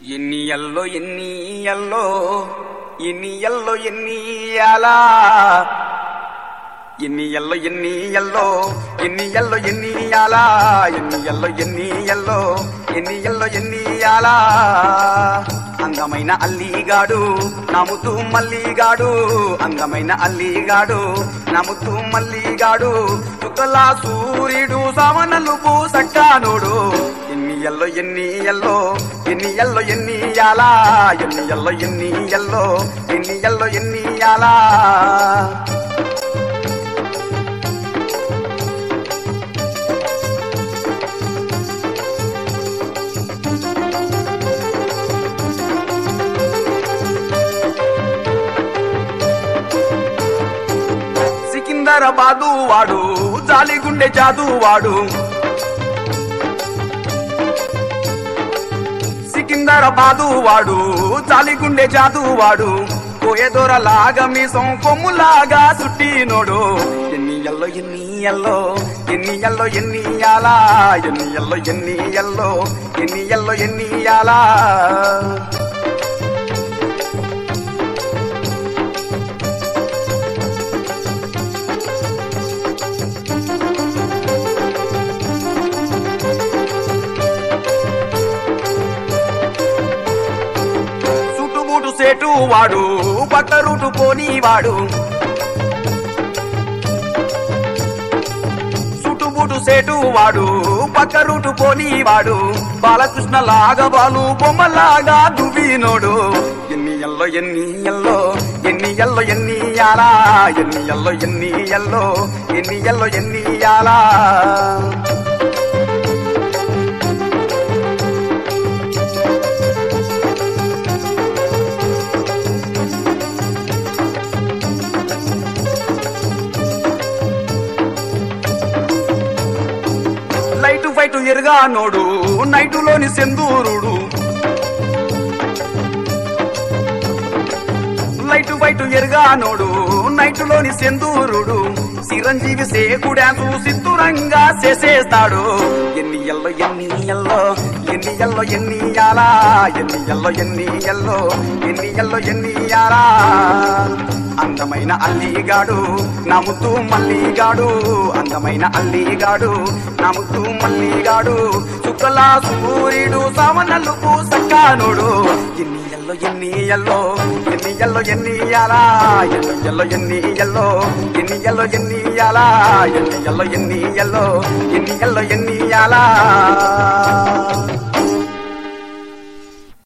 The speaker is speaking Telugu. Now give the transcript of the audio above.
ఎన్ని ఎల్లో ఎన్ని ఎల్లో ఎన్ని ఎల్లో ఎన్ని అలా ఎన్ని ఎల్లో ఎన్ని ఎల్లో ఎన్ని ఎల్లో ఎన్ని అలా ఎన్ని ఎల్లో ఎన్ని ఎల్లో ఎన్ని ఎల్లో ఎన్ని అలా అందమైన అల్లిగాడు నమ్ముతూ మల్లిగాడు అందమైన అల్లిగాడు నమ్ముతూ మల్లిగాడు చుక్కలా సూర్యుడు సామనలు పూసక్కానుడు ఎన్ని ఎల్లో ఎన్ని ఎల్లో ఎన్ని ఎల్లో ఎన్ని యాలా ఎన్ని ఎల్లో ఎన్ని ఎల్లో ఎన్ని ఎల్లో ఎన్ని యాలా సికిందరాబాదు వాడు జాలిగుండె జాదు వాడు సికిందరాబాదు వాడు జాలిగుండె జాదు వాడు కోయదొరలాగా మీసం కొమ్ములాగా సుట్టినోడు ఎన్ని ఎల్లో ఎన్ని ఎల్లో ఎన్ని ఎల్లో ఎన్ని యాలా ఎన్ని ఎల్లో ఎన్ని ఎల్లో ఎన్ని ఎల్లో ఎన్ని యాలా చుట్టుబూటు సేటు వాడు పక్క రూటు పోని వాడు చుట్టుబూటు సేటు వాడు పక్క రూటు పోని వాడు బాలకృష్ణ లాగా బాలు బొమ్మలాగా దువ్వినోడు ఎన్ని ఎల్లో ఎన్ని ఎల్లో ఎన్ని ఎల్లో ఎన్ని యాలా ఎన్ని ఎల్లో ఎన్ని ఎల్లో ఎన్ని ఎల్లో ఎన్ని యాలా లైటు ఫైటు ఎరుగా నోడు నైటులోని సెందూరుడు లైటు ఫైటు ఎరుగా నోడు నైటులోని సెందూరుడు చిరంజీవి సేకు డాన్సు సిద్ధురంగా చేసేస్తాడు ఎన్ని ఎల్లో ఎన్ని ఎల్లో ఎన్ని ఎల్లో ఎన్ని యాలా ఎన్ని ఎల్లో ఎన్ని ఎల్లో ఎన్ని ఎల్లో ఎన్ని యాలా అందమైన అల్లిగాడు నమ్ముతూ మల్లిగాడు అందమైన అల్లిగాడు నమ్ముతూ మల్లిగాడు చుక్కలా సూర్యుడు సామనల్లు పూసక్కానుడు ఎన్ని ఎల్లో ఎన్ని ఎల్లో ఎన్ని ఎల్లో ఎన్ని యాలా ఎన్ని ఎల్లో ఎన్ని ఎల్లో ఎన్ని ఎల్లో ఎన్ని యాలా ఎన్ని ఎల్లో ఎన్ని ఎల్లో ఎన్ని ఎల్లో ఎన్ని యాలా